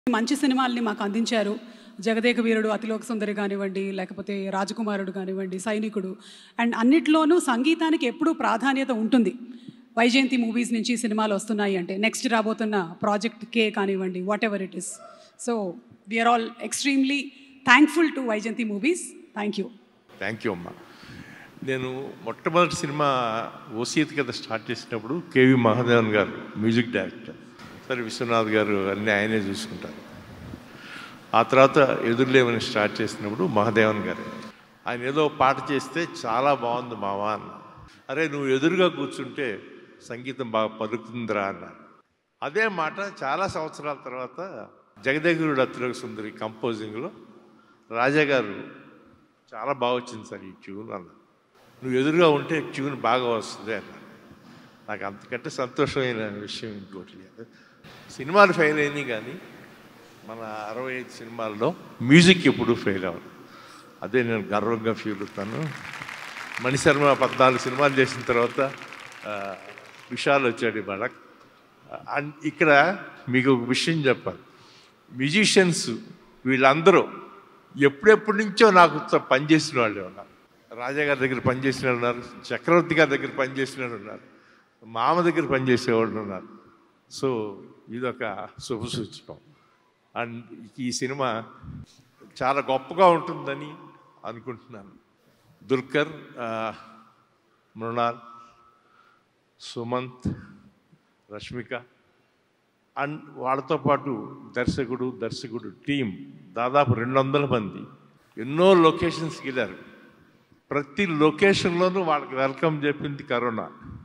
మంచి సినిమాల్ని మాకు అందించారు జగదేక వీరుడు అతిలోక సుందరి కానివ్వండి లేకపోతే రాజకుమారుడు కానివ్వండి సైనికుడు అండ్ అన్నిట్లోనూ సంగీతానికి ఎప్పుడూ ప్రాధాన్యత ఉంటుంది వైజయంతి మూవీస్ నుంచి సినిమాలు వస్తున్నాయి అంటే నెక్స్ట్ రాబోతున్న ప్రాజెక్ట్ కే కానివ్వండి whatever it is so we are all extremely thankful to Vyjayanthi Movies thank you thank you అమ్మా నేను మొట్టమొదటి సినిమా ఓసీత్ కథ స్టార్ట్ చేసినప్పుడు కేవి మహాదేవన్ గారు మ్యూజిక్ డైరెక్టర్ సరే విశ్వనాథ్ గారు అన్నీ ఆయనే చూసుకుంటారు ఆ తర్వాత ఎదురులేమని స్టార్ట్ చేసినప్పుడు మహాదేవన్ గారు ఆయన ఏదో పాట చేస్తే చాలా బాగుంది మావా అన్న అరే నువ్వు ఎదురుగా కూర్చుంటే సంగీతం బాగా పలుకుతుందిరా అన్నారు అదే మాట చాలా సంవత్సరాల తర్వాత జగదేగురుడు అతిలోక సుందరి కంపోజింగ్లో రాజా గారు చాలా బాగా వచ్చింది సార్ ఈ ట్యూన్ అన్న నువ్వు ఎదురుగా ఉంటే ట్యూన్ బాగా వస్తుంది అన్న నాకు అంతకంటే సంతోషమైన విషయం ఇంకోటి లేదు సినిమాలు ఫెయిల్ అయినాయి కానీ మన అరవై ఐదు సినిమాల్లో మ్యూజిక్ ఎప్పుడు ఫెయిల్ అవ్వదు అదే నేను గర్వంగా ఫీల్ అవుతాను మణిశర్మ పద్నాలుగు సినిమాలు చేసిన తర్వాత ఆ, విశాల్ వచ్చాడు ఇవాళ అండ్ ఇక్కడ మీకు ఒక విషయం చెప్పాలి మ్యూజిషియన్స్ వీళ్ళందరూ ఎప్పుడెప్పటి నుంచో నాకు త- పనిచేసిన వాళ్ళే ఉన్నారు రాజా గారి దగ్గర పనిచేసిన వాళ్ళు ఉన్నారు చక్రవర్తి గారి దగ్గర పనిచేసిన వాళ్ళు ఉన్నారు మామ దగ్గర పనిచేసేవాళ్ళు ఉన్నారు సో ఇదొక శుభ సూచకం అండ్ ఈ సినిమా చాలా గొప్పగా ఉంటుందని అనుకుంటున్నాను దుల్కర్ ఆ, మృణాల్ సుమంత్ రష్మిక అండ్ వాళ్ళతో పాటు దర్శకుడు దర్శకుడు టీం దాదాపు రెండు వందల మంది ఎన్నో లొకేషన్స్కి వెళ్ళారు ప్రతి లొకేషన్లోనూ వాళ్ళకి వెల్కమ్ చెప్పింది కరోనా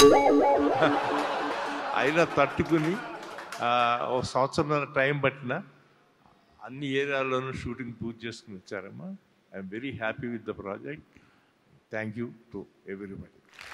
అయినా తట్టుకుని ఆ, ఓ సంవత్సరం టైం పట్టిన అన్ని ఏరియాల్లోనూ షూటింగ్ పూర్తి చేసుకుని వచ్చారమ్మా I'm very happy with the project thank you to everybody